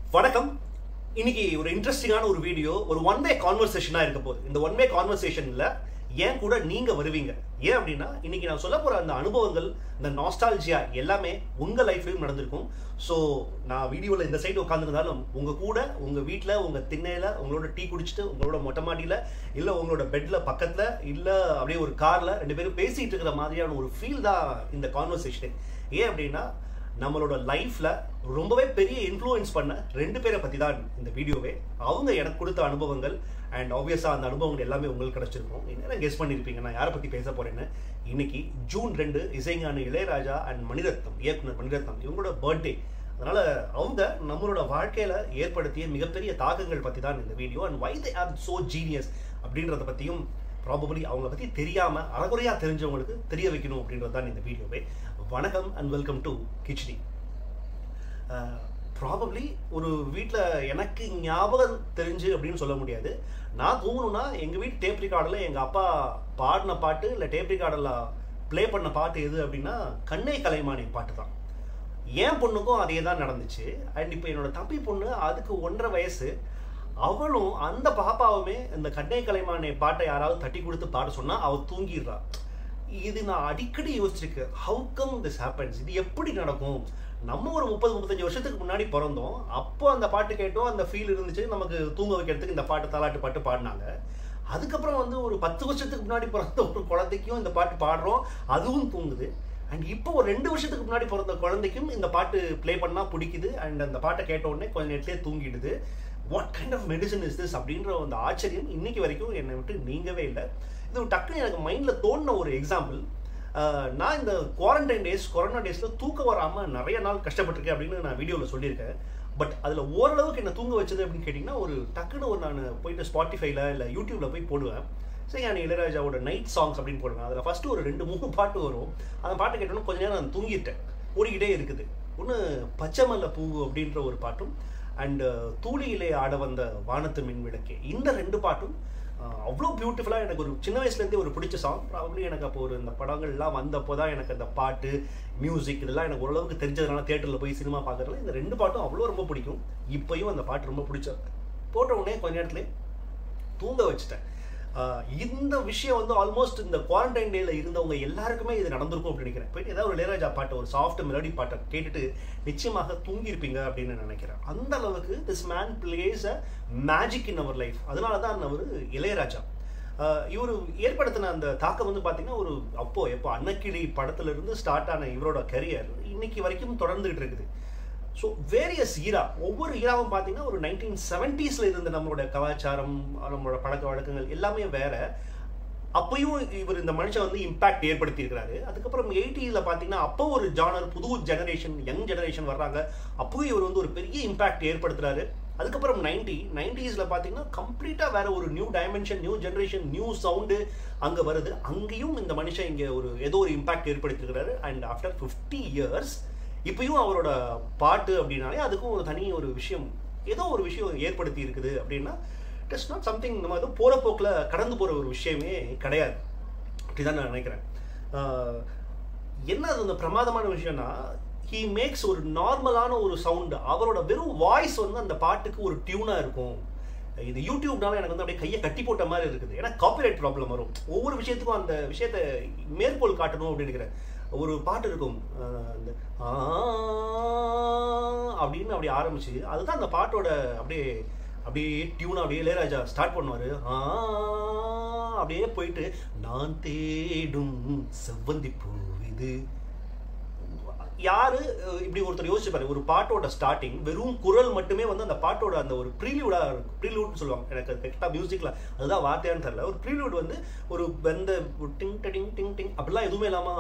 வணக்கம் இன்னைக்கு ஒரு இன்ட்ரெஸ்டிங்கான ஒரு வீடியோ ஒரு ஒன் வே கான்வர்சேஷனா இருக்க போகுது இந்த ஒன் வே கான்வர்சேஷன்ல ஏன் கூட நீங்க வருவீங்க ஏன் அப்படின்னா இன்னைக்கு நான் சொல்ல போற அந்த அனுபவங்கள் இந்த நாஸ்டாலஜியா எல்லாமே உங்க லைஃப்லயும் நடந்திருக்கும் ஸோ நான் வீடியோவில் இந்த சைடு உட்காந்துருந்தாலும் உங்க கூட உங்க வீட்டில் உங்க திண்ணையில உங்களோட டீ குடிச்சிட்டு உங்களோட மொட்டை மாடியில இல்ல உங்களோட பெட்ல பக்கத்துல இல்ல அப்படியே ஒரு கார்ல ரெண்டு பேரும் பேசிட்டு இருக்கிற மாதிரியான ஒரு ஃபீல் தான் இந்த கான்வர்சேஷன் ஏன் அப்படின்னா நம்மளோட லைஃப்ல ரொம்பவே பெரிய இன்ஃப்ளூயன்ஸ் பண்ண ரெண்டு பேரை பத்தி தான் இந்த வீடியோவே அவங்க எனக்கு கொடுத்த அனுபவங்கள் அண்ட் ஆப்வியஸா அந்த அனுபவங்கள் எல்லாமே உங்களுக்கு கிடைச்சிருக்கும் என்ன கெஸ் பண்ணிருப்பீங்க நான் யாரை பத்தி பேச போறேன்னு இன்னைக்கு ஜூன் ரெண்டு இசைஞான இளையராஜா அண்ட் மணிரத்னம் இயக்குனர் மணிரத்னம் இவங்களோட பர்த்டே அதனால அவங்க நம்மளோட வாழ்க்கையில ஏற்படுத்திய மிகப்பெரிய தாக்கங்கள் பத்தி தான் இந்த video and why they are so genius அப்படின்றத பத்தியும் ப்ராபபிளி அவங்கள பத்தி தெரியாம அறகுறையா தெரிஞ்சவங்களுக்கு தெரிய வைக்கணும் அப்படின்றது தான் இந்த வீடியோவே வணக்கம் and welcome to Khichdi probably ஒரு வீட்டில் எனக்கு ஞாபகம் தெரிஞ்சு அப்படின்னு சொல்ல முடியாது நான் தூங்கணும்னா எங்கள் வீட்டு டேப் ரெக்கார்டில் எங்கள் அப்பா பாடின பாட்டு இல்லை டேப் ரெக்கார்டில் ப்ளே பண்ண பாட்டு எது அப்படின்னா கண்ணை கலைமானி பாட்டு தான் என் பொண்ணுக்கும் அதே தான் நடந்துச்சு அண்ட் இப்போ என்னோட தம்பி பொண்ணு அதுக்கு ஒன்றரை வயசு அவளும் அந்த பாப்பாவுமே இந்த கண்ணை கலைமானே பாட்டை யாராவது தட்டி கொடுத்து பாட சொன்னால் அவள் தூங்கிடுறா இது நான் அடிக்கடி யோசிச்சிருக்கேன் ஹவு கம் திஸ் ஹேப்பன்ஸ் இது எப்படி நடக்கும் நம்ம ஒரு முப்பது முப்பத்தஞ்சு வருஷத்துக்கு முன்னாடி பிறந்தோம் அப்போ அந்த பாட்டு கேட்டோம் அந்த ஃபீல் இருந்துச்சு நமக்கு தூங்க வைக்கிறதுக்கு இந்த பாட்டு தாலாட்டு பாட்டு பாடினாங்க அதுக்கப்புறம் வந்து ஒரு பத்து வருஷத்துக்கு முன்னாடி பிறந்த ஒரு குழந்தைக்கும் இந்த பாட்டு பாடுறோம் அதுவும் தூங்குது அண்ட் இப்போ ஒரு ரெண்டு வருஷத்துக்கு முன்னாடி பிறந்த குழந்தைக்கும் இந்த பாட்டு ப்ளே பண்ணால் பிடிக்குது அண்ட் அந்த பாட்டை கேட்ட உடனே கொஞ்ச நேரத்திலே தூங்கிடுது what kind of medicine is this அப்படின்ற அந்த ஆச்சரியம் இன்னைக்கு வரைக்கும் என்னை விட்டு நீங்கவே இல்லை இது டக்குன்னு எனக்கு மைண்டில் தோணின ஒரு எக்ஸாம்பிள் நான் இந்த குவாரண்டைன் டேஸ் கொரோனா டேஸில் தூக்கம் வராமல் நிறைய நாள் கஷ்டப்பட்டிருக்கேன் அப்படின்னு நான் வீடியோவில் சொல்லியிருக்கேன் பட் அதில் ஓரளவுக்கு என்ன தூங்க வச்சது அப்படின்னு கேட்டிங்கன்னா ஒரு டக்குன்னு ஒரு நான் போயிட்டு ஸ்பாட்டிஃபைல இல்லை யூடியூப்பில் போய் போடுவேன் சரி நான் இளையராஜாவோட நைட் சாங்ஸ் அப்படின்னு போடுவேன் அதில் ஃபஸ்ட்டு ஒரு ரெண்டு மூணு பாட்டு வரும் அந்த பாட்டு கேட்டோன்னா கொஞ்ச நேரம் நான் தூங்கிட்டேன் ஓடிக்கிட்டே இருக்குது ஒன்று பச்சைமல்ல பூ அப்படின்ற ஒரு பாட்டும் அண்ட் தூளியிலே ஆட வந்த வானத்து மின் விளக்கே இந்த ரெண்டு பாட்டும் அவ்வளோ பியூட்டிஃபுல்லாக எனக்கு ஒரு சின்ன வயசுலேருந்தே ஒரு பிடிச்ச சாங் ப்ராபப்ளி எனக்கு அப்போ ஒரு இந்த படங்கள்லாம் வந்தப்போ தான் எனக்கு அந்த பாட்டு மியூசிக் இதெல்லாம் எனக்கு ஓரளவுக்கு தெரிஞ்சதுனால தேட்டரில் போய் சினிமா பார்க்குறதுல இந்த ரெண்டு பாட்டும் அவ்வளோ ரொம்ப பிடிக்கும் இப்போயும் அந்த பாட்டு ரொம்ப பிடிச்ச போட்ட உடனே கொஞ்ச நேரத்துல தூங்க வச்சுட்டேன் இந்த விஷயம் வந்து ஆல்மோஸ்ட் இந்த குவாரண்டைன் டேல இருந்தவங்க எல்லாருக்குமே இது நடந்திருக்கும் அப்படின்னு நினைக்கிறேன் போயிட்டு ஏதாவது ஒரு இளையராஜா பாட்டு ஒரு சாஃப்ட் மெலடி பாட்டை கேட்டுட்டு நிச்சயமாக தூங்கியிருப்பீங்க அப்படின்னு நினைக்கிறேன் அந்த அளவுக்கு this man plays a magic in our life அதனால தான் அவர் இளையராஜா இவர் ஏற்படுத்தின அந்த தாக்கம் வந்து பார்த்தீங்கன்னா ஒரு அப்போ எப்போ அன்னக்கிளி படத்துல இருந்து ஸ்டார்ட் ஆன இவரோட கரியர் இன்னைக்கு வரைக்கும் தொடர்ந்துகிட்டு இருக்குது ஸோ வேரியஸ் ஈரா ஒவ்வொரு ஈராவும் பார்த்தீங்கன்னா ஒரு நைன்டீன் செவன்டீஸில் இருந்த நம்மளோட கலாச்சாரம் நம்மளோட பழக்க வழக்கங்கள் எல்லாமே வேற அப்பயும் இவர் இந்த மனுஷன் வந்து இம்பாக்ட் ஏற்படுத்தி இருக்கிறாரு அதுக்கப்புறம் எயிட்டியில் பார்த்தீங்கன்னா அப்போ ஒரு ஜானர் புது ஜெனரேஷன் யங் ஜெனரேஷன் வர்றாங்க அப்பவும் இவர் வந்து ஒரு பெரிய இம்பாக்ட் ஏற்படுத்துறாரு அதுக்கப்புறம் நைன்டி நைன்டிஸில் பார்த்தீங்கன்னா கம்ப்ளீட்டாக வேற ஒரு new dimension new generation new sound அங்கே வருது அங்கேயும் இந்த மனுஷன் இங்கே ஒரு ஏதோ ஒரு இம்பாக்ட் ஏற்படுத்திருக்கிறாரு அண்ட் ஆஃப்டர் ஃபிஃப்டி இயர்ஸ் இப்பயும் அவரோட பாட்டு அப்படின்னாலே அதுக்கும் ஒரு தனி ஒரு விஷயம் ஏதோ ஒரு விஷயம் ஏற்படுத்தி இருக்குது அப்படின்னா இட் இஸ் நாட் சம்திங் நம்ம ஏதோ போகிற போக்கில் கடந்து போகிற ஒரு விஷயமே கிடையாது அப்படிதான் நான் நினைக்கிறேன் என்ன அது அந்த பிரமாதமான விஷயம்னா ஹீ மேக்ஸ் ஒரு நார்மலான ஒரு சவுண்டு அவரோட வெறும் வாய்ஸ் வந்து அந்த பாட்டுக்கு ஒரு டியூனாக இருக்கும் இது யூடியூப்னால எனக்கு வந்து அப்படியே கையை கட்டி போட்ட மாதிரி இருக்குது ஏன்னா காப்பிரைட் ப்ராப்ளம் வரும் ஒவ்வொரு விஷயத்துக்கும் அந்த விஷயத்த மேற்கோள் காட்டணும் அப்படின்னு நினைக்கிறேன் ஒரு பாட்டு இருக்கும் இந்த அப்படின்னு அப்படி ஆரம்பிச்சு அதுதான் அந்த பாட்டோட அப்படியே அப்படியே டியூன் அப்படியே இளையராஜா ஸ்டார்ட் பண்ணுவாரு அப்படியே போயிட்டு நான் தேடும் செவ்வந்தி பூ இது யாரு இப்படி ஒருத்தர் யோசிச்சுப்பாரு ஒரு பாட்டோட ஸ்டார்டிங் வெறும் குரல் மட்டுமே வந்து அந்த பாட்டோட அந்த ஒரு ப்ரீலியூடா ப்ரீலியூட்னு சொல்லுவாங்க எனக்கு கரெக்டாக மியூசிக்ல அதுதான் வார்த்தையான்னு தெரியல ஒரு ப்ரீலியூட் வந்து ஒரு வெந்த டிங் டிங் டிங் டிங் அப்படிலாம் எதுவுமே இல்லாம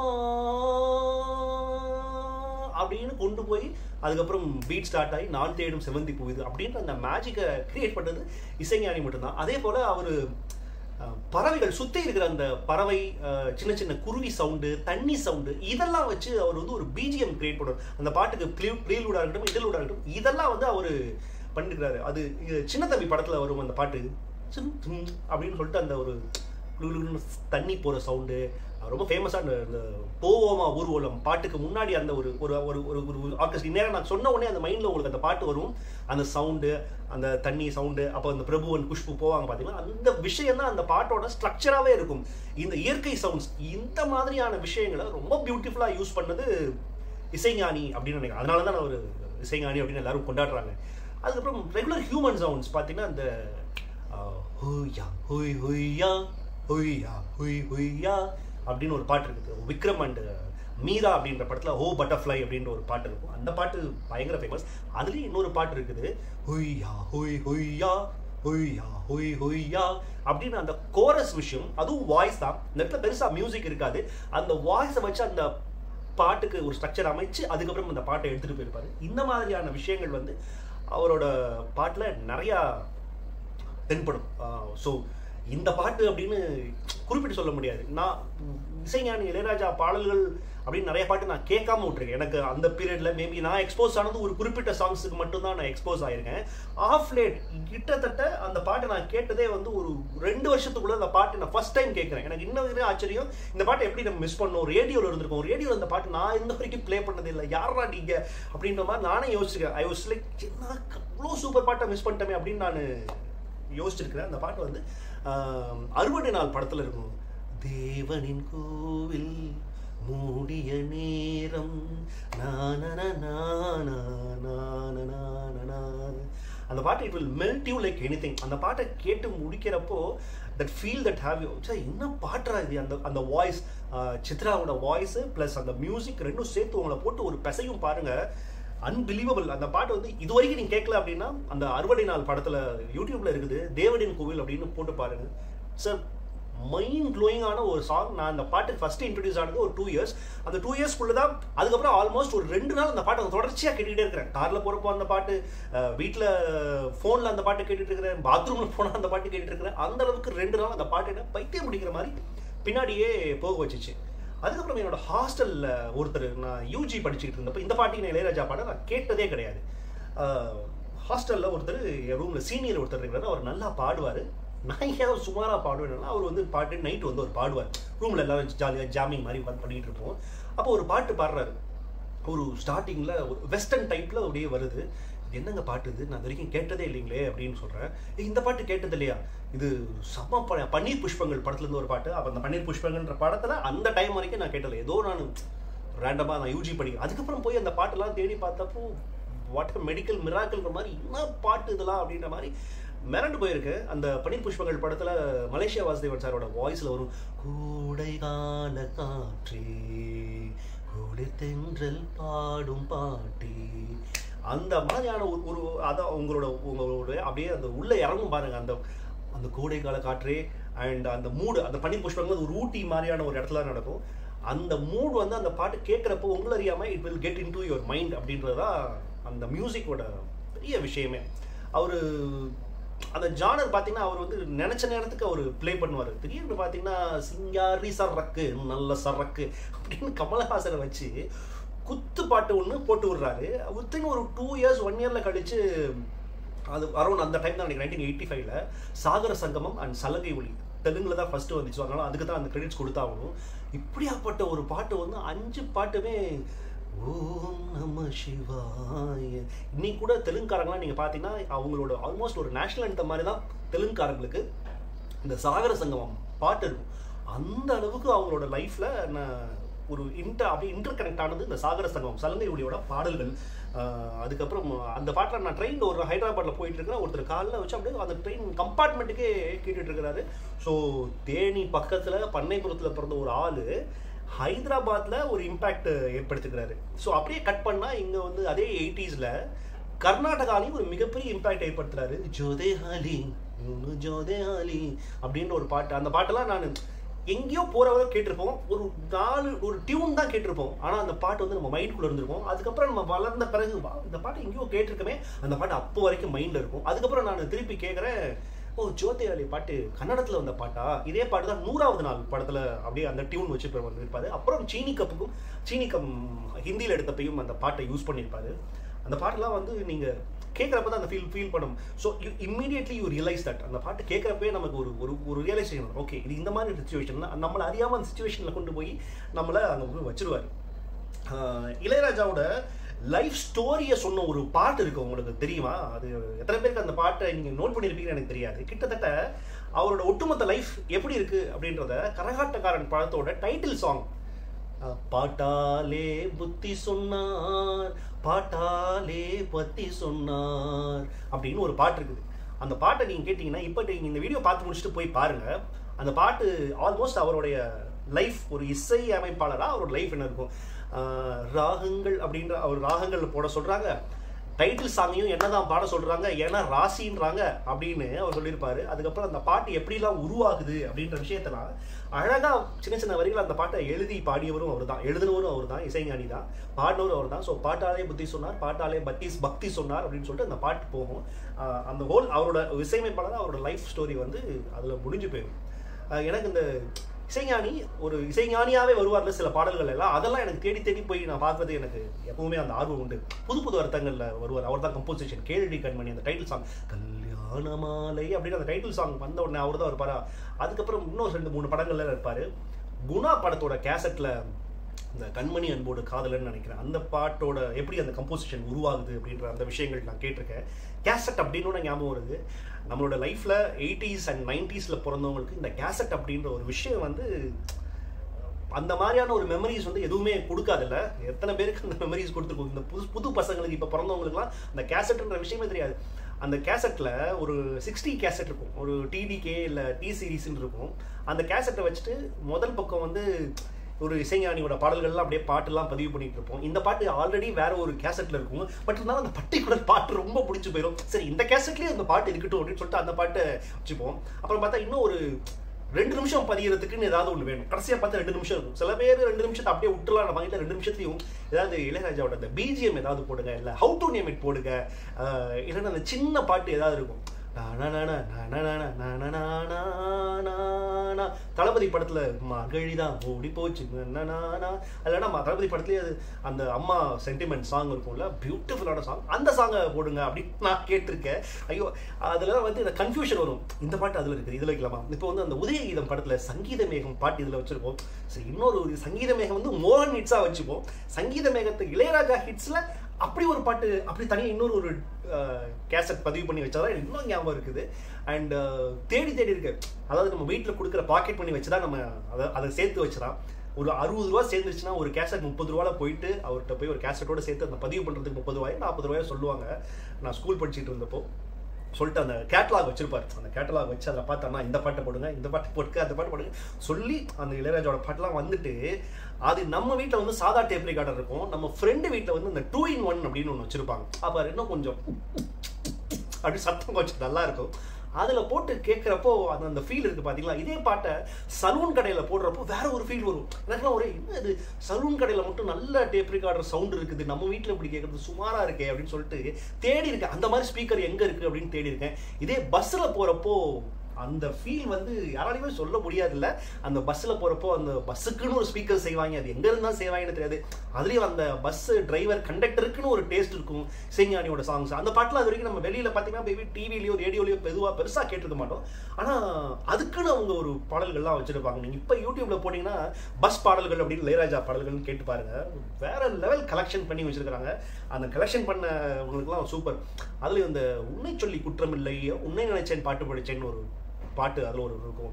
அப்படின்னு கொண்டு போய் அதுக்கப்புறம் பீட் ஸ்டார்ட் ஆகி நான் தேடும் செவந்தி பூவிது அப்படின்ற அந்த மேஜிக்கை கிரியேட் பண்ணது இசைஞானி மட்டும்தான் அதே போல அவர் பறவைகள் சுற்றி இருக்கிற அந்த பறவை சின்ன சின்ன குருவி சவுண்டு தண்ணி சவுண்டு இதெல்லாம் வச்சு அவர் வந்து ஒரு பிஜிஎம் கிரியேட் பண்ணுவார் அந்த பாட்டுக்கு ப்ளீ ப்ளீலூடாக இருக்கட்டும் இதழூடாக இருக்கட்டும் இதெல்லாம் வந்து அவர் பண்ணிருக்கிறாரு அது சின்ன தம்பி படத்தில் வரும் அந்த பாட்டு அப்படின்னு சொல்லிட்டு அந்த ஒரு தண்ணி போகிற சவுண்டு ரொம்ப ஃபேமஸான இந்த போவோமா ஊர்வலம் பாட்டுக்கு முன்னாடி அந்த ஒரு ஒரு ஒரு ஒரு ஒரு ஆர்கெஸ்ட்ரா நேரம் நான் சொன்ன உடனே அந்த மைண்டில் உங்களுக்கு அந்த பாட்டு வரும் அந்த சவுண்டு அந்த தண்ணி சவுண்டு அப்போ அந்த பிரபுவன் குஷ்பு போவாங்க பார்த்தீங்கன்னா அந்த விஷயம் தான் அந்த பாட்டோட ஸ்ட்ரக்சராகவே இருக்கும் இந்த இயற்கை சவுண்ட்ஸ் இந்த மாதிரியான விஷயங்களை ரொம்ப பியூட்டிஃபுல்லாக யூஸ் பண்ணது இசைஞானி அப்படின்னு நினைக்கிறேன் அதனால தான் நான் ஒரு இசைஞானி அப்படின்னு எல்லாரும் கொண்டாடுறாங்க அதுக்கப்புறம் ரெகுலர் ஹியூமன் சவுண்ட்ஸ் பார்த்தீங்கன்னா இந்த ஹொய்யா ஹொய் ஹொய்யா ஹொய்யா ஹொய் ஹொய்யா அப்படின்னு ஒரு பாட்டு இருக்குது விக்ரம் அண்ட் மீரா அப்படின்ற படத்தில் ஓ பட்டர்ஃப்ளை அப்படின்ற ஒரு பாட்டு இருக்கும் அந்த பாட்டு பயங்கர ஃபேமஸ் அதுலேயும் இன்னொரு பாட்டு இருக்குது ஹொய்யா ஹொய் ஹொய்யா ஹொய்யா ஹொய் ஹொய்யா அப்படின்னு அந்த கோரஸ் விஷயம் அதுவும் வாய்ஸ் தான் இந்த இடத்துல பெருசாக மியூசிக் இருக்காது அந்த வாய்ஸை வச்சு அந்த பாட்டுக்கு ஒரு ஸ்ட்ரக்சர் அமைச்சு அதுக்கப்புறம் அந்த பாட்டை எடுத்துகிட்டு போயிருப்பாரு இந்த மாதிரியான விஷயங்கள் வந்து அவரோட பாட்டில் நிறையா தென்படும் ஸோ இந்த பாட்டு அப்படின்னு குறிப்பிட்டு சொல்ல முடியாது நான் இசைஞானி இளையராஜா பாடல்கள் அப்படின்னு நிறைய பாட்டு நான் கேட்காம விட்டுருக்கேன் எனக்கு அந்த பீரியட்ல மேபி நான் எக்ஸ்போஸ் ஆனது ஒரு குறிப்பிட்ட சாங்ஸுக்கு மட்டும்தான் நான் எக்ஸ்போஸ் ஆயிருக்கேன் ஆஃப் லேட் கிட்டத்தட்ட அந்த பாட்டை நான் கேட்டதே வந்து ஒரு ரெண்டு வருஷத்துக்குள்ள அந்த பாட்டு நான் ஃபர்ஸ்ட் டைம் கேட்குறேன் எனக்கு இன்னும் வரையும் ஆச்சரியம் இந்த பாட்டை எப்படி நம்ம மிஸ் பண்ணோம் ரேடியோவில் இருந்திருக்கோம் ரேடியோவில் அந்த பாட்டு நான் இந்த வரைக்கும் ப்ளே பண்ணதே இல்லை யாரா நீங்க அப்படின்ற மாதிரி நானே யோசிச்சிருக்கேன் ஐ வாஸ் லைக் என்ன அவ்வளோ சூப்பர் பாட்டை மிஸ் பண்ணிட்டேமே அப்படின்னு நான் யோசிச்சிருக்கிறேன் அந்த பாட்டு வந்து அறுவடை நாள் படத்தில் இருக்கும் தேவனின் கோவில் மூடிய நேரம் அந்த பாட்டு it will melt you like anything அந்த பாட்டை கேட்டு முடிக்கிறப்போ that feel that how you sir என்ன பாட்டுறா இது அந்த அந்த வாய்ஸ் சித்ராவோட வாய்ஸு ப்ளஸ் அந்த மியூசிக் ரெண்டும் சேர்த்து உங்களை போட்டு ஒரு பெசையும் பாருங்கள் அன்பிலீவபிள் அந்த பாட்டு வந்து இது வரைக்கும் நீங்கள் கேட்கல அப்படின்னா அந்த அறுவடை நாள் படத்தில் யூடியூப்ல இருக்குது தேவனின் கோவில் அப்படின்னு போட்டு பாருங்க சார் மைண்ட் க்ளோயிங்கான ஒரு சாங் நான் அந்த பாட்டுக்கு ஃபர்ஸ்ட் இன்ட்ரடியூஸ் ஆனது ஒரு டூ இயர்ஸ் அந்த டூ இயர்ஸ்க்குள்ள தான் அதுக்கப்புறம் ஆல்மோஸ்ட் ஒரு ரெண்டு நாள் அந்த பாட்டை தொடர்ச்சியாக கேட்டுக்கிட்டே இருக்கிறேன் காரில் போகிறப்போ அந்த பாட்டு வீட்டில் ஃபோனில் அந்த பாட்டு கேட்டுட்டு இருக்கிறேன் பாத்ரூமில் போனால் அந்த பாட்டு கேட்டுட்டு இருக்கிறேன் அந்த அளவுக்கு ரெண்டு நாள் அந்த பாட்டு என்ன பைத்தியம் முடிக்கிற மாதிரி பின்னாடியே போக வச்சுச்சு அதுக்கப்புறம் என்னோட ஹாஸ்டலில் ஒருத்தர் நான் யூஜி படிச்சுக்கிட்டு இருந்தப்போ இந்த பாட்டி நான் இளையராஜா பாட நான் கேட்டதே கிடையாது ஹாஸ்டலில் ஒருத்தர் என் ரூமில் சீனியர் ஒருத்தர் இருக்கிறாரு அவர் நல்லா பாடுவார் நான் ஏதாவது சுமாராக பாடுவேன்னா அவர் வந்து பாட்டு நைட் வந்து ஒரு பாடுவார் ரூமில் எல்லாரும் ஜாலியாக ஜாமிங் மாதிரி பண்ணிகிட்டு இருப்போம் அப்போ ஒரு பாட்டு பாடுறாரு ஒரு ஸ்டார்டிங்கில் ஒரு வெஸ்டர்ன் டைப்பில் அப்படியே வருது என்னங்க பாட்டு இது நான் வரைக்கும் கேட்டதே இல்லைங்களே அப்படின்னு சொல்கிறேன் இந்த பாட்டு கேட்டது இல்லையா இது செம்ம ப பன்னீர் புஷ்பங்கள் படத்துலேருந்து ஒரு பாட்டு அப்போ அந்த பன்னீர் புஷ்பங்கள்ன்ற படத்தில் அந்த டைம் வரைக்கும் நான் கேட்டதில்லை ஏதோ நான் ரேண்டமாக நான் யூஜி படிக்கிறேன் அதுக்கப்புறம் போய் அந்த பாட்டெல்லாம் தேடி பார்த்தப்போ வாட் மெடிக்கல் மிராக்கல்ன்ற மாதிரி என்ன பாட்டு இதெல்லாம் அப்படின்ற மாதிரி மிரண்டு போயிருக்கு அந்த பன்னீர் புஷ்பங்கள் படத்தில் மலேசியா வாசுதேவன் சாரோட வாய்ஸில் வரும் கூடை கால காற்றே குளிர் தென்றல் பாடும் பாட்டி அந்த மாதிரியான ஒரு ஒரு அதான் உங்களோட உங்களோட அப்படியே அந்த உள்ளே இறங்கும் பாருங்க அந்த அந்த கோடை கால காற்றே அண்ட் அந்த மூடு அந்த பன்னீர் புஷ்பங்கள் ஒரு ஊட்டி மாதிரியான ஒரு இடத்துல நடக்கும் அந்த மூடு வந்து அந்த பாட்டு கேட்குறப்போ உங்களை அறியாமல் it will get into your mind அப்படின்றதா அந்த மியூசிக்கோட பெரிய விஷயமே அவர் அந்த ஜானர் பார்த்தீங்கன்னா அவர் வந்து நினச்ச நேரத்துக்கு அவர் ப்ளே பண்ணுவார் திடீர்னு பார்த்தீங்கன்னா சிங்காரி சரக்கு நல்ல சரக்கு அப்படின்னு கமலஹாசனை வச்சு குத்து பாட்டு ஒன்று போட்டு விடுறாரு வித்தின் ஒரு டூ இயர்ஸ் ஒன் இயரில் கழிச்சு அது அரௌண்ட் அந்த டைம் தான் எனக்கு நைன்டீன் எயிட்டி ஃபைவ்ல சாகர சங்கமம் அண்ட் சலகை ஒளி தெலுங்குல தான் ஃபர்ஸ்ட் வந்துச்சு அதனால அதுக்கு தான் அந்த கிரெடிட்ஸ் கொடுத்தாகணும் இப்படியாப்பட்ட ஒரு பாட்டு வந்து அஞ்சு பாட்டுமே ஓம் நம சிவாய இன்னைக்கு கூட தெலுங்குக்காரங்களாம் நீங்கள் பார்த்தீங்கன்னா அவங்களோட ஆல்மோஸ்ட் ஒரு நேஷனல் அந்த மாதிரி தான் தெலுங்குக்காரங்களுக்கு இந்த சாகர சங்கமம் பாட்டு இருக்கும் அந்த அளவுக்கு அவங்களோட லைஃப்பில் நான் ஒரு இன்டர் அப்படியே இன்டர் கனெக்ட் ஆனது இந்த சாகர சங்கமம் சலங்கை ஒளியோட பாடல்கள் அதுக்கப்புறம் அந்த பாட்டில் நான் ட்ரெயின் ஒரு ஹைதராபாத்தில் போயிட்டு இருக்கிறேன் ஒருத்தர் காலில் வச்சு அப்படியே அந்த ட்ரெயின் கம்பார்ட்மெண்ட்டுக்கே கேட்டுட்டு இருக்கிறாரு ஸோ தேனி பக்கத்தில் பண்ணைபுரத்தில் பிறந்த ஒரு ஆள் ஹைதராபாத்தில் ஒரு இம்பேக்ட் ஏற்படுத்திக்கிறாரு ஸோ அப்படியே கட் பண்ணால் இங்கே வந்து அதே எயிட்டிஸில் கர்நாடகாலையும் ஒரு மிகப்பெரிய இம்பேக்ட் ஏற்படுத்துறாரு ஜோதே ஹாலி ஜோதே ஹாலி அப்படின்ற ஒரு பாட்டு அந்த பாட்டெல்லாம் நான் எங்கேயோ போகிறவரை கேட்டிருப்போம் ஒரு நாலு ஒரு டியூன் தான் கேட்டிருப்போம் ஆனால் அந்த பாட்டு வந்து நம்ம மைண்டுக்குள்ளே இருந்திருக்கும் அதுக்கப்புறம் நம்ம வளர்ந்த பிறகு இந்த பாட்டு எங்கேயோ கேட்டிருக்கமே அந்த பாட்டு அப்போ வரைக்கும் மைண்டில் இருக்கும் அதுக்கப்புறம் நான் திருப்பி கேட்குறேன் ஓ ஜோதியாலி பாட்டு கன்னடத்தில் வந்த பாட்டா இதே பாட்டு தான் நூறாவது நாள் படத்தில் அப்படியே அந்த டியூன் வச்சு வந்திருப்பாரு அப்புறம் சீனி கப்புக்கும் சீனி கம் ஹிந்தியில் எடுத்தப்பையும் அந்த பாட்டை யூஸ் பண்ணியிருப்பாரு அந்த பாட்டெல்லாம் வந்து நீங்கள் கேட்குறப்ப தான் அந்த ஃபீல் ஃபீல் பண்ணும் so you immediately you realise that அந்த பாட்டு கேட்குறப்பே நமக்கு ஒரு ஒரு ஒரு ரியலைசேஷன் ஓகே இது இந்த மாதிரி சுச்சுவேஷன் நம்மளை அறியாமல் அந்த சுச்சுவேஷனில் கொண்டு போய் நம்மளை அங்கே போய் வச்சிருவார் ஆஹ் இளையராஜாவோட லைஃப் ஸ்டோரியை சொன்ன ஒரு பாட்டு இருக்கு உங்களுக்கு தெரியுமா அது எத்தனை பேருக்கு அந்த பாட்டை நீங்கள் நோட் பண்ணியிருப்பீங்கன்னு எனக்கு தெரியாது கிட்டத்தட்ட அவரோட ஒட்டுமொத்த லைஃப் எப்படி இருக்கு அப்படின்றத கரகாட்டக்காரன் படத்தோட டைட்டில் சாங் பாட்டாலே புத்தி சொன்னார் பாட்டாலே பத்தி சொன்னார் அப்படின்னு ஒரு பாட்டு இருக்குது அந்த பாட்டை நீங்கள் கேட்டிங்கன்னா இப்போ நீங்கள் இந்த வீடியோ பார்த்து முடிச்சுட்டு போய் பாருங்க அந்த பாட்டு ஆல்மோஸ்ட் அவருடைய லைஃப் ஒரு இசை அமைப்பாளராக அவரோட லைஃப் என்ன இருக்கும் ஆஹ் ராகங்கள் அப்படின்ற அவர் ராகங்கள் போட சொல்கிறாங்க டைட்டில் சாங்கையும் என்னதான் பாட சொல்றாங்க ஏன்னா ராசின்றாங்க அப்படின்னு அவர் சொல்லியிருப்பாரு அதுக்கப்புறம் அந்த பாட்டு எப்படிலாம் உருவாகுது அப்படின்ற விஷயத்தெல்லாம் அழகா சின்ன சின்ன வரிகள் அந்த பாட்டை எழுதி பாடியவரும் அவர் தான் எழுதினவரும் அவர் தான் இசைஞானி தான் பாடினவரும் அவர் தான் ஸோ பாட்டாலே புத்தி சொன்னார் பாட்டாலே பக்தி பக்தி சொன்னார் அப்படின்னு சொல்லிட்டு அந்த பாட்டு போகும் ஆஹ் அந்த ஹோல் அவரோட இசையமைப்பாளர் அவரோட லைஃப் ஸ்டோரி வந்து அதில் முடிஞ்சு போயிடும் ஆஹ் எனக்கு இந்த இசைஞானி ஒரு இசைஞானியாவே வருவார்ல சில பாடல்கள் எல்லாம் அதெல்லாம் எனக்கு தேடி தேடி போய் நான் பார்க்கறது எனக்கு எப்பவுமே அந்த ஆர்வம் உண்டு புது புது அர்த்தங்கள்ல வருவார் அவர் தான் கம்போசிஷன் கேள்வி கண்மணி அந்த டைட்டில் சாங் கல்யாண மாலை அப்படின்னு அந்த டைட்டில் சாங் வந்த உடனே அவர் தான் இருப்பாரா அதுக்கப்புறம் இன்னும் ரெண்டு மூணு படங்கள்ல இருப்பாரு குணா படத்தோட கேசட்ல இந்த கண்மணி அன்போடு காதலன்னு நினைக்கிறேன் அந்த பாட்டோட எப்படி அந்த கம்போசிஷன் உருவாகுது அப்படின்ற அந்த விஷயங்கள் நான் கேட்டிருக்கேன் கேசட் அப்படின்னு ஞாபகம் வருது நம்மளோட லைஃப்ல எயிட்டிஸ் அண்ட் நைன்டிஸ்ல பிறந்தவங்களுக்கு இந்த கேசட் அப்படின்ற ஒரு விஷயம் வந்து அந்த மாதிரியான ஒரு மெமரிஸ் வந்து எதுவுமே கொடுக்காதுல்ல எத்தனை பேருக்கு அந்த மெமரிஸ் கொடுத்துருக்கோம் இந்த புது புது பசங்களுக்கு இப்போ பிறந்தவங்களுக்குலாம் அந்த கேசட்ன்ற விஷயமே தெரியாது அந்த கேசட்டில் ஒரு சிக்ஸ்டி கேசட் இருக்கும் ஒரு டிடிகே இல்லை டி சீரீஸ்ன்னு இருக்கும் அந்த கேசட்டை வச்சுட்டு முதல் பக்கம் வந்து ஒரு இசைஞானியோட பாடல்கள்லாம் அப்படியே பாட்டுலாம் பதிவு பண்ணிட்டு இருப்போம் இந்த பாட்டு ஆல்ரெடி வேற ஒரு கேசட்ல இருக்கும் பட் இருந்தாலும் அந்த பர்டிகுலர் பாட்டு ரொம்ப பிடிச்சி போயிடும் சரி இந்த கேசட்லயே அந்த பாட்டு இருக்கட்டும் அப்படின்னு சொல்லிட்டு அந்த பாட்டை வச்சுப்போம் அப்புறம் பார்த்தா இன்னும் ஒரு ரெண்டு நிமிஷம் பதிகிறதுக்குன்னு ஏதாவது ஒன்று வேணும் கடைசியாக பார்த்தா ரெண்டு நிமிஷம் இருக்கும் சில பேர் ரெண்டு நிமிஷத்தை அப்படியே விட்டுலாம் நம்ம இல்லை ரெண்டு நிமிஷத்துலையும் ஏதாவது இளையராஜாவோட அந்த பிஜிஎம் ஏதாவது போடுங்க இல்லை ஹவு டு நேம் இட் போடுங்க ஆஹ் இல்லைன்னா அந்த சின்ன பாட்டு ஏதாவது இருக்கும் தளபதி படத்துல மகழி தான் ஓடி போச்சு இல்லைன்னா தளபதி படத்துலயே அது அந்த அம்மா சென்டிமெண்ட் சாங் இருக்கும்ல பியூட்டிஃபுல்லான சாங் அந்த சாங்கை போடுங்க அப்படின்னு நான் கேட்டிருக்கேன் ஐயோ அதுல வந்து இந்த கன்ஃபியூஷன் வரும் இந்த பாட்டு அதுல இருக்குது இதுல வைக்கலாமா இப்போ வந்து அந்த உதயகீதம் படத்துல சங்கீத மேகம் பாட்டு இதுல வச்சிருப்போம் சரி இன்னொரு ஒரு சங்கீத மேகம் வந்து மோகன் ஹிட்ஸா வச்சுப்போம் சங்கீத மேகத்தை இளையராஜா ஹிட்ஸ்ல அப்படி ஒரு பாட்டு அப்படி தனியாக இன்னொரு ஒரு கேசட் பதிவு பண்ணி வச்சாதான் எனக்கு இன்னும் ஞாபகம் இருக்குது அண்ட் தேடி தேடி இருக்கு அதாவது நம்ம வீட்டில் கொடுக்குற பாக்கெட் பண்ணி வச்சு தான் நம்ம அதை அதை சேர்த்து வச்சுதான் ஒரு அறுபது ரூபா சேர்ந்துருச்சுன்னா ஒரு கேசட் முப்பது ரூபால போயிட்டு அவர்கிட்ட போய் ஒரு கேசட்டோட சேர்த்து அந்த பதிவு பண்ணுறதுக்கு முப்பது ரூபாய் நாற்பது ரூபாய் சொல்லுவாங்க நான் ஸ்கூல் படிச்சுட்டு இருந்தப்போ சொல்லிட்டு அந்த கேட்டலாக் வச்சிருப்பாரு அந்த கேட்டலாக் வச்சு அதில் பார்த்தோன்னா இந்த பாட்டை போடுங்க இந்த பாட்டு போட்டுக்க அந்த பாட்டு போடுங்க சொல்லி அந்த இளையராஜோட பாட்டெல்லாம் வந்துட்டு அது நம்ம வீட்டில் வந்து சாதா டேப் ரெக்கார்டர் இருக்கும் நம்ம ஃப்ரெண்டு வீட்டில் வந்து இந்த டூ இன் ஒன் அப்படின்னு ஒன்று வச்சிருப்பாங்க அப்போ இன்னும் கொஞ்சம் அப்படி சத்தம் கொஞ்சம் நல்லா இருக்கும் அதில் போட்டு கேட்குறப்போ அந்த அந்த ஃபீல் இருக்குது பார்த்தீங்களா இதே பாட்டை சலூன் கடையில் போடுறப்போ வேற ஒரு ஃபீல் வரும் எனக்குலாம் ஒரே என்ன இது சலூன் கடையில் மட்டும் நல்ல டேப் ரெக்கார்டர் சவுண்ட் இருக்குது நம்ம வீட்டில் இப்படி கேட்குறது சுமாராக இருக்கே அப்படின்னு சொல்லிட்டு தேடி இருக்கேன் அந்த மாதிரி ஸ்பீக்கர் எங்கே இருக்குது அப்படின்னு தேடி இருக்கேன் இதே பஸ்ஸில் போகிறப்போ அந்த ஃபீல் வந்து யாராலையுமே சொல்ல முடியாதுல்ல அந்த பஸ்ஸில் போகிறப்போ அந்த பஸ்ஸுக்குன்னு ஒரு ஸ்பீக்கர் செய்வாங்க அது எங்கே இருந்தால் செய்வாங்கன்னு தெரியாது அதுலேயும் அந்த பஸ் டிரைவர் கண்டக்டருக்குன்னு ஒரு டேஸ்ட் இருக்கும் சிங்கானியோட சாங்ஸ் அந்த பாட்டில் அது வரைக்கும் நம்ம வெளியில் பார்த்தீங்கன்னா மேபி டிவிலையோ ரேடியோலையோ பெதுவாக பெருசாக கேட்டிருக்க மாட்டோம் ஆனால் அதுக்குன்னு அவங்க ஒரு பாடல்கள்லாம் வச்சுருப்பாங்க நீங்கள் இப்போ யூடியூப்பில் போனீங்கன்னா பஸ் பாடல்கள் அப்படின்னு இளையராஜா பாடல்கள்னு கேட்டு பாருங்க வேற லெவல் கலெக்ஷன் பண்ணி வச்சிருக்காங்க அந்த கலெக்ஷன் பண்ணவங்களுக்குலாம் சூப்பர் அதுலேயும் இந்த உன்னை சொல்லி குற்றம் இல்லை உன்னை நினைச்சேன் பாட்டு படிச்சேன்னு ஒரு பாட்டு அதில் ஒரு இருக்கும்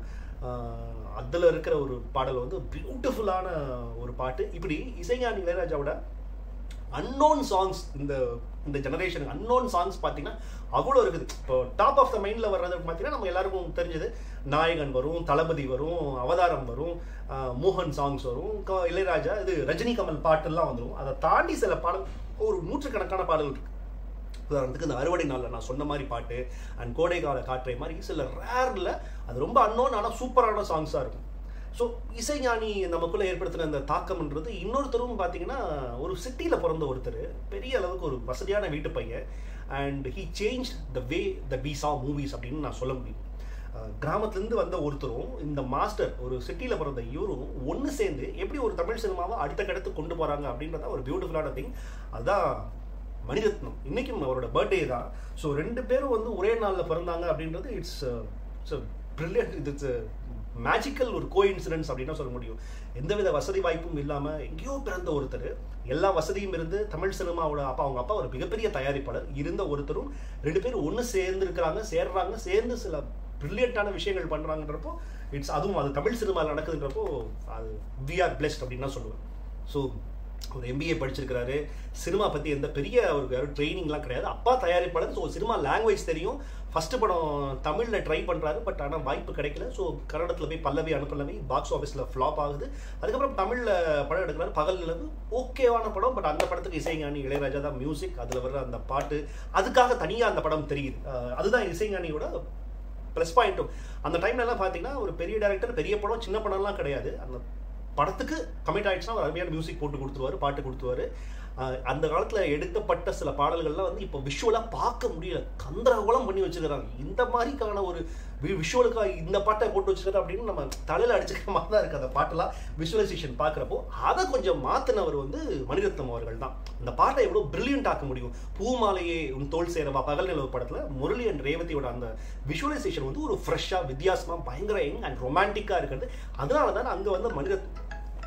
அதில் இருக்கிற ஒரு பாடல் வந்து பியூட்டிஃபுல்லான ஒரு பாட்டு இப்படி இசைஞானி இளையராஜாவோட அன்னோன் சாங்ஸ் இந்த இந்த ஜெனரேஷனுக்கு அன்னோன் சாங்ஸ் பார்த்தீங்கன்னா அவ்வளோ இருக்குது இப்போ டாப் ஆஃப் த மைண்டில் வர்றது பார்த்தீங்கன்னா நம்ம எல்லாருக்கும் தெரிஞ்சது நாயகன் வரும் தளபதி வரும் அவதாரம் வரும் மோகன் சாங்ஸ் வரும் இளையராஜா இது ரஜினி கமல் பாட்டெல்லாம் வந்துடும் அதை தாண்டி சில பாடல் ஒரு நூற்றுக்கணக்கான பாடல் இருக்கு உதாரணத்துக்கு இந்த அறுவடை நாளில் நான் சொன்ன மாதிரி பாட்டு அண்ட் கோடை கால காற்றை மாதிரி சில ரேரில் அது ரொம்ப அன்னோன் ஆனால் சூப்பரான சாங்ஸாக இருக்கும் ஸோ இசைஞானி நமக்குள்ளே ஏற்படுத்தின அந்த தாக்கம்ன்றது இன்னொருத்தரும் பார்த்தீங்கன்னா ஒரு சிட்டியில் பிறந்த ஒருத்தர் பெரிய அளவுக்கு ஒரு வசதியான வீட்டு பையன் and he change the way the பி சா மூவிஸ் அப்படின்னு நான் சொல்ல முடியும் கிராமத்துலேருந்து வந்த ஒருத்தரும் இந்த மாஸ்டர் ஒரு சிட்டியில் பிறந்த இவரும் ஒன்று சேர்ந்து எப்படி ஒரு தமிழ் சினிமாவை அடுத்த கடத்து கொண்டு போகிறாங்க அப்படின்றத ஒரு பியூட்டிஃபுல்லான திங் அதுதான் மணிரத்னம் இன்னைக்கும் அவரோட பர்த்டே தான் ஸோ ரெண்டு பேரும் வந்து ஒரே நாளில் பிறந்தாங்க அப்படின்றது it's it's brilliant it's magical ஒரு கோ இன்சிடென்ட்ஸ் அப்படின்னு சொல்ல முடியும் எந்தவித வசதி வாய்ப்பும் இல்லாமல் எங்கேயோ பிறந்த ஒருத்தர் எல்லா வசதியும் இருந்து தமிழ் சினிமாவோட அப்பா அவங்க அப்பா ஒரு மிகப்பெரிய தயாரிப்பாளர் இருந்த ஒருத்தரும் ரெண்டு பேரும் ஒன்று சேர்ந்து இருக்கிறாங்க சேர்றாங்க சேர்ந்து சில பிரில்லியண்டான விஷயங்கள் பண்ணுறாங்கன்றப்போ இட்ஸ் அதுவும் அது தமிழ் சினிமாவில் நடக்குதுன்றப்போ அது வி ஆர் பிளெஸ்ட் அப்படின்னு தான் சொல்லுவேன் ஸோ ஒரு எம்பிஏ படிச்சிருக்கிறாரு சினிமா பற்றி எந்த பெரிய அவருக்கு ட்ரைனிங்லாம் கிடையாது அப்பா தயாரிப்பாளர் ஸோ சினிமா லாங்குவேஜ் தெரியும் ஃபஸ்ட்டு படம் தமிழில் ட்ரை பண்ணுறாரு பட் ஆனால் வாய்ப்பு கிடைக்கல ஸோ கன்னடத்தில் போய் பல்லவி அனுப்பலவி பாக்ஸ் ஆஃபீஸில் ஃப்ளாப் ஆகுது அதுக்கப்புறம் தமிழில் படம் எடுக்கிறாரு பகல் நிலவு ஓகேவான படம் பட் அந்த படத்துக்கு இசைஞானி இளையராஜா தான் மியூசிக் அதில் வர்ற அந்த பாட்டு அதுக்காக தனியாக அந்த படம் தெரியுது அதுதான் இசைஞானியோட ப்ளஸ் பாயிண்ட்டும் அந்த டைம்லலாம் பார்த்தீங்கன்னா ஒரு பெரிய டேரக்டர் பெரிய படம் சின்ன படம்லாம் கிடையாது அந்த படத்துக்கு கமிட் ஆயிடுச்சுன்னா ஒரு அருமையான மியூசிக் போட்டு கொடுத்துருவாரு பாட்டு கொடுத்துருவாரு அந்த காலத்தில் எடுக்கப்பட்ட சில பாடல்கள்லாம் வந்து இப்போ விஷுவலாக பார்க்க முடியல கந்தரகோலம் பண்ணி வச்சுக்கிறாங்க இந்த மாதிரிக்கான ஒரு விஷுவலுக்காக இந்த பாட்டை போட்டு வச்சுக்கிறார் அப்படின்னு நம்ம தலையில் அடிச்சுக்கிற மாதிரி தான் இருக்குது அந்த பாட்டெல்லாம் விஷுவலைசேஷன் பார்க்குறப்போ அதை கொஞ்சம் மாற்றினவர் வந்து மணிரத்னம் அவர்கள் தான் இந்த பாட்டை எவ்வளோ பிரில்லியன்ட் ஆக்க முடியும் பூமாலையே உன் தோல் சேரவா பகல் நிலவு படத்தில் முரளி அண்ட் ரேவதியோட அந்த விஷுவலைசேஷன் வந்து ஒரு ஃப்ரெஷ்ஷாக வித்தியாசமாக பயங்கர யங் அண்ட் ரொமான்டிக்காக இருக்கிறது அதனால தான் அங்கே வந்து மணிரத்னம்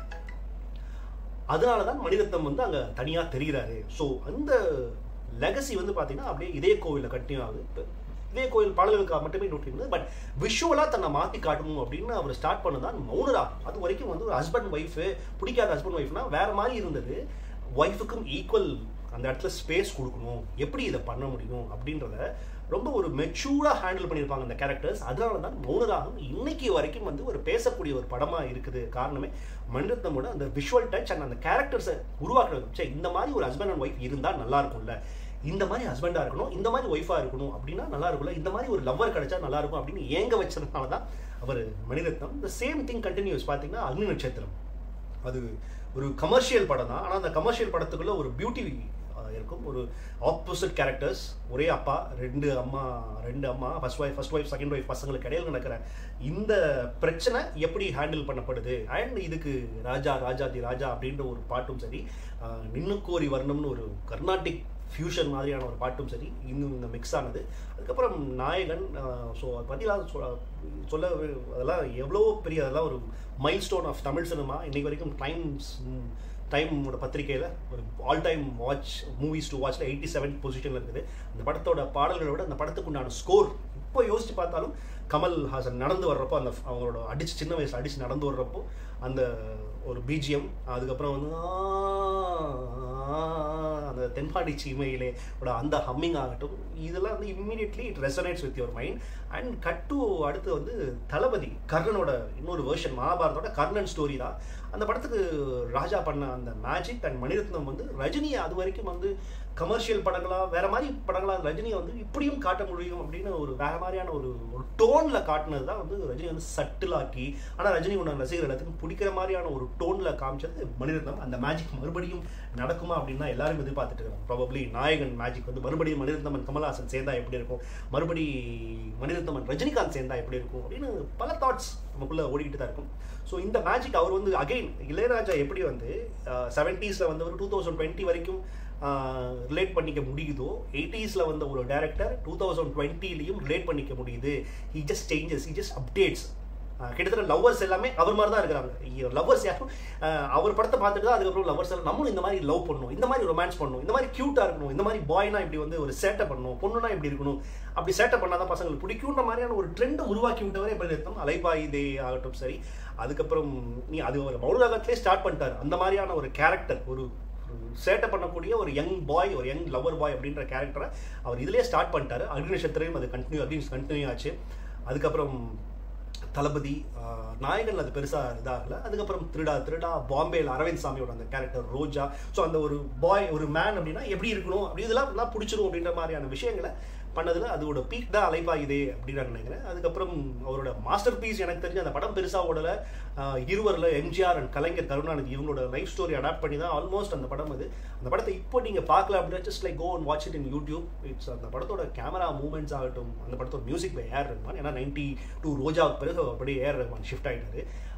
அதனால தான் மணிரத்னம் வந்து அங்கே தனியாக தெரிகிறாரு ஸோ அந்த லெகசி வந்து பார்த்தீங்கன்னா அப்படியே இதே கோவிலில் கண்டினியூ ஆகுது இதே கோயில் பாடல்களுக்காக மட்டுமே நோட்டி இருந்தது பட் விஷுவலாக தன்னை மாற்றி காட்டணும் அப்படின்னு அவர் ஸ்டார்ட் பண்ணதான் மௌனரா அது வரைக்கும் வந்து ஒரு ஹஸ்பண்ட் ஒய்ஃபு பிடிக்காத ஹஸ்பண்ட் ஒய்ஃப்னா வேற மாதிரி இருந்தது ஒய்ஃபுக்கும் ஈக்குவல் அந்த இடத்துல ஸ்பேஸ் கொடுக்கணும் எப்படி இதை பண்ண முடியும் அப்படின்றத ரொம்ப ஒரு மெச்சூர்டாக ஹேண்டில் பண்ணியிருப்பாங்க அந்த கேரக்டர்ஸ் அதனால தான் மௌனராகம் இன்னைக்கு வரைக்கும் வந்து ஒரு பேசக்கூடிய ஒரு படமாக இருக்குது காரணமே மணிரத்னமோட அந்த விஷுவல் டச் அண்ட் அந்த கேரக்டர்ஸை உருவாக்குறது சரி இந்த மாதிரி ஒரு ஹஸ்பண்ட் அண்ட் ஒய்ஃப் இருந்தால் நல்லா இருக்கும்ல இந்த மாதிரி ஹஸ்பண்டாக இருக்கணும் இந்த மாதிரி ஒய்ஃபாக இருக்கணும் அப்படின்னா நல்லா இருக்கும்ல இந்த மாதிரி ஒரு லவ்வர் கிடைச்சா நல்லா இருக்கும் அப்படின்னு ஏங்க வச்சதுனால தான் அவர் மணிரத்னம் இந்த சேம் திங் கண்டினியூஸ் பார்த்தீங்கன்னா அக்னி நட்சத்திரம் அது ஒரு கமர்ஷியல் படம் தான் ஆனால் அந்த கமர்ஷியல் படத்துக்குள்ள ஒரு பியூட்டி இருக்கும் ஒரு ஆப்போசிட் கேரக்டர்ஸ் ஒரே அப்பா ரெண்டு அம்மா ரெண்டு அம்மா first wife first wife second wife பசங்களுக்கு இடையில நடக்கிற இந்த பிரச்சனை எப்படி ஹேண்டில் பண்ணப்படுது அண்ட் இதுக்கு ராஜா ராஜாதி ராஜா அப்படின்ற ஒரு பாட்டும் சரி நின்னு கோரி வரணும்னு ஒரு கர்நாடிக் ஃபியூஷன் மாதிரியான ஒரு பாட்டும் சரி இன்னும் இந்த மிக்ஸ் ஆனது அதுக்கப்புறம் நாயகன் ஸோ அதை பற்றிலாம் சொல்ல அதெல்லாம் எவ்வளோ பெரிய அதெல்லாம் ஒரு mile stone of Tamil cinema இன்னைக்கு வரைக்கும் டைம்ஸ் டைமோட பத்திரிகையில் ஒரு all time watch movies to வாட்ச்சில் எயிட்டி செவன் பொசிஷனில் இருக்குது அந்த படத்தோட பாடல்களோட அந்த படத்துக்கு உண்டான ஸ்கோர் இப்போ யோசிச்சு பார்த்தாலும் கமல் ஹாசன் நடந்து வர்றப்போ அந்த அவங்களோட அடிச்சு சின்ன வயசில் அடிச்சு நடந்து வர்றப்போ அந்த ஒரு பிஜிஎம் அதுக்கப்புறம் வந்து அந்த தென்பாடி சீமையிலே அந்த ஹம்மிங் ஆகட்டும் இதெல்லாம் வந்து immediately it resonates with your mind and cut to அடுத்து வந்து தளபதி கர்ணனோட இன்னொரு வேர்ஷன் மகாபாரதோட கர்ணன் ஸ்டோரி தான் அந்த படத்துக்கு ராஜா பண்ண அந்த மேஜிக் அண்ட் மணிரத்னம் வந்து ரஜினியை அது வரைக்கும் வந்து கமர்ஷியல் படங்களா வேற மாதிரி படங்களா ரஜினியை வந்து இப்படியும் காட்ட முடியும் அப்படின்னு ஒரு வேற மாதிரியான ஒரு ஒரு டோன்ல காட்டினது தான் வந்து ரஜினி வந்து சட்டிலாக்கி ஆனால் ரஜினி உண்டான ரசிகர் எல்லாத்துக்கும் பிடிக்கிற மாதிரியான ஒரு டோன்ல காமிச்சது மணிரத்னம் அந்த மேஜிக் மறுபடியும் நடக்குமா அப்படின்னா எல்லாரும் எதிர்பார்த்துட்டு இருக்காங்க ப்ராபப்ளி நாயகன் மேஜிக் வந்து மறுபடியும் மணிரத்னமன் கமல்ஹாசன் சேர்ந்தா எப்படி இருக்கும் மறுபடி மணிரத்னமன் ரஜினிகாந்த் சேர்ந்தா எப்படி இருக்கும் அப்படின்னு பல தாட்ஸ் நமக்குள்ள ஓடிக்கிட்டு தான் இருக்கும் ஸோ இந்த மேஜிக் அவர் வந்து அகைன் இளையராஜா எப்படி வந்து செவன்டீஸில் வந்து ஒரு டூ தௌசண்ட் டுவெண்ட்டி வரைக்கும் ரிலேட் பண்ணிக்க முடியுதோ எயிட்டிஸில் வந்த ஒரு டேரக்டர் டூ தௌசண்ட் டுவெண்ட்டிலையும் ரிலேட் பண்ணிக்க முடியுது he just changes he just updates கிட்டத்தட்ட லவ்வர்ஸ் எல்லாமே அவர் மாதிரி தான் இருக்கிறாங்க லவ்வர்ஸ் யாரும் அவர் படத்தை பார்த்துட்டு தான் அதுக்கப்புறம் லவ்வர்ஸ் எல்லாம் நம்மளும் இந்த மாதிரி லவ் பண்ணணும் இந்த மாதிரி ரொமான்ஸ் பண்ணணும் இந்த மாதிரி க்யூட்டாக இருக்கணும் இந்த மாதிரி பாய்னா இப்படி வந்து ஒரு சேட்டை பண்ணணும் பொண்ணுனா இப்படி இருக்கணும் அப்படி சேட்டை பண்ணாதான் பசங்களுக்கு பிடிக்குன்ற மாதிரியான ஒரு ட்ரெண்டை உருவாக்கி விட்டவரே எப்படி நிறுத்தம் அலைபாய் இதே ஆகட்டும் சரி அதுக்கப்புறம் நீ அது ஒரு மௌனராகத்திலே ஸ்டார்ட் பண்ணிட்டார் அந்த மாதிரியான ஒரு கேரக்டர் ஒரு சேட்டை பண்ணக்கூடிய ஒரு யங் பாய் ஒரு யங் லவர் பாய் அப்படின்ற கேரக்டரை அவர் இதிலே ஸ்டார்ட் பண்ணிட்டாரு அக்னி நட்சத்திரம் அது கண்டினியூ அக்னி கண்டினியூ ஆச்சு அதுக்கப்புறம் தளபதி நாயகன் அது பெருசாக இதாகல அதுக்கப்புறம் திருடா திருடா பாம்பேல அரவிந்த் சாமியோட அந்த கேரக்டர் ரோஜா ஸோ அந்த ஒரு பாய் ஒரு மேன் அப்படின்னா எப்படி இருக்கணும் அப்படி இதெல்லாம் நல்லா பிடிச்சிரும் அப்படின்ற மாதிரியான விஷயங்களை பண்ணதில் அதோட பீக் தான் அலைப்பாயுதே அப்படின்னு நான் நினைக்கிறேன் அதுக்கப்புறம் அவரோட மாஸ்டர் பீஸ் எனக்கு தெரிஞ்சு அந்த படம் பெருசாக ஓடல இருவரில் எம்ஜிஆர் அண்ட் கலைஞர் கருணாநிதி இவங்களோட லைஃப் ஸ்டோரி அடாப்ட் பண்ணி தான் ஆல்மோஸ்ட் அந்த படம் அது அந்த படத்தை இப்போ நீங்கள் பார்க்கல அப்படின்னா just like go and watch it in YouTube it's அந்த படத்தோட கேமரா மூவ்மெண்ட்ஸ் ஆகட்டும் அந்த படத்தோட மியூசிக் பை ஏர் ரஹ்மான் ஏன்னா நைன்டி டூ ரோஜாவுக்கு பிறகு அப்படியே ஏர் ரஹ்மான் ஷிஃப்ட் ஆகிட்டாரு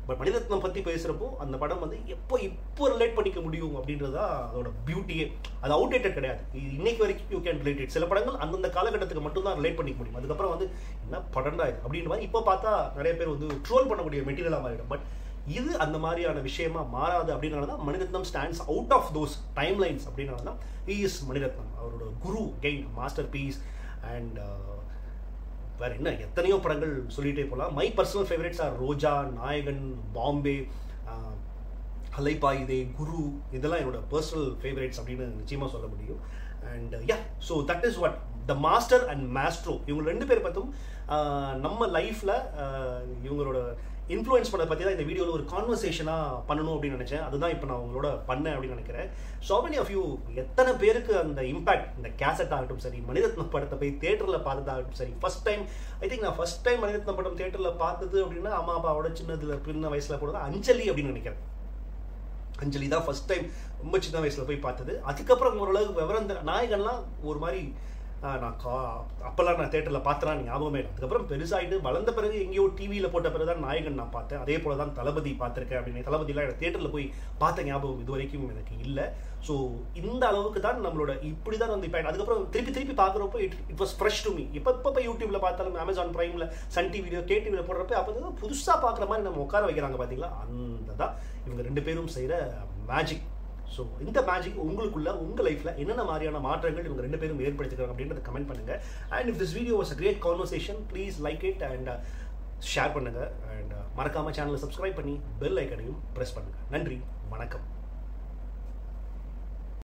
பட் மணிரத்னம் பற்றி பேசுகிறப்போ அந்த படம் வந்து எப்போ இப்போ ரிலேட் பண்ணிக்க முடியும் அப்படின்றது தான் அதோட பியூட்டியே அது அவுடேட்டட் கிடையாது இது இன்னைக்கு வரைக்கும் யூ கேன் ரிலேட்டட் சில படங்கள் அந்தந்த காலகட்டத்துக்கு மட்டும் தான் ரிலேட் பண்ணிக்க முடியும் அதுக்கப்புறம் வந்து என்ன படம்டா இது அப்படின்ற மாதிரி இப்போ பார்த்தா நிறைய பேர் வந்து ட்ரோல் பண்ணக்கூடிய மெட்டீரியலாக மாறிடும் பட் இது அந்த மாதிரியான விஷயமா மாறாது அப்படின்னால தான் Mani Ratnam stands out of those time lines அப்படின்னால தான் இஸ் மணிரத்னம் அவரோட Guru again master piece and வேற என்ன எத்தனையோ படங்கள் சொல்லிட்டே போகலாம் my personal favourites are Roja Nayagan Bombay அலைப்பாயுதே குரு இதெல்லாம் என்னோட பர்சனல் ஃபேவரட்ஸ் அப்படின்னு நிச்சயமாக சொல்ல முடியும் and yeah so that is what the master and maestro இவங்க ரெண்டு பேர் பார்த்தும் நம்ம லைஃப்பில் இவங்களோட இன்ஃப்ளூயன்ஸ் பண்ணதை பற்றி தான் இந்த வீடியோவில் ஒரு கான்வர்சேஷனாக பண்ணணும் அப்படின்னு நினச்சேன் அதுதான் இப்போ நான் உங்களோட பண்ணேன் அப்படின்னு நினைக்கிறேன் ஸோ மெனி ஆஃப் யூ எத்தனை பேருக்கு அந்த இம்பேக்ட் இந்த கேசட் ஆகட்டும் சரி மணிரத்னம் படத்தை போய் தேட்டரில் பார்த்ததாகட்டும் சரி ஃபஸ்ட் டைம் ஐ திங்க் நான் ஃபஸ்ட் டைம் மணிரத்னம் படம் தேட்டரில் பார்த்தது அப்படின்னா அம்மா அப்பாவோட சின்னதில் பின்ன வயசில் போனது அஞ்சலி அப்படின்னு நினைக்கிறேன் அஞ்சலி தான் ஃபஸ்ட் டைம் ரொம்ப சின்ன வயசில் போய் பார்த்தது அதுக்கப்புறம் ஓரளவுக்கு விவரம் நாயகன்லாம் ஒரு மாதிரி நான் கா அப்போல்லாம் நான் தேட்டரில் பார்த்தேன் ஞாபகமே இல்லை அதுக்கப்புறம் பெருசாகிட்டு வளர்ந்த பிறகு எங்கேயோ டிவியில் போட்ட பிறகு தான் நாயகன் நான் பார்த்தேன் அதே போல தான் தளபதி பார்த்துருக்கேன் அப்படின்னு தளபதிலாம் எனக்கு தேட்டரில் போய் பார்த்த ஞாபகம் இது வரைக்கும் எனக்கு இல்லை ஸோ இந்த அளவுக்கு தான் நம்மளோட இப்படி தான் வந்து இப்போ அதுக்கப்புறம் திருப்பி திருப்பி பார்க்குறப்போ it it was fresh to me இப்போ இப்போ யூடியூப்பில் பார்த்தாலும் அமேசான் ப்ரைமில் சன் டிவியில் கே டிவியில் போடுறப்ப அப்போ தான் புதுசாக பார்க்குற மாதிரி நம்ம உட்கார வைக்கிறாங்க பார்த்தீங்களா அந்த தான் இவங்க ரெண்டு பேரும் செய்கிற மேஜிக் ஸோ இந்த மேஜிக் உங்களுக்குள்ள உங்கள் லைஃப்பில் என்னென்ன மாதிரியான மாற்றங்கள் இவங்க ரெண்டு பேரும் ஏற்படுத்திக்கிறாங்க அப்படின்றத கமெண்ட் பண்ணுங்கள் and if this video was a great conversation please like it and share பண்ணுங்கள் அண்ட் மறக்காமல் சேனலை சப்ஸ்கிரைப் பண்ணி பெல் ஐக்கனையும் ப்ரெஸ் பண்ணுங்கள் நன்றி வணக்கம்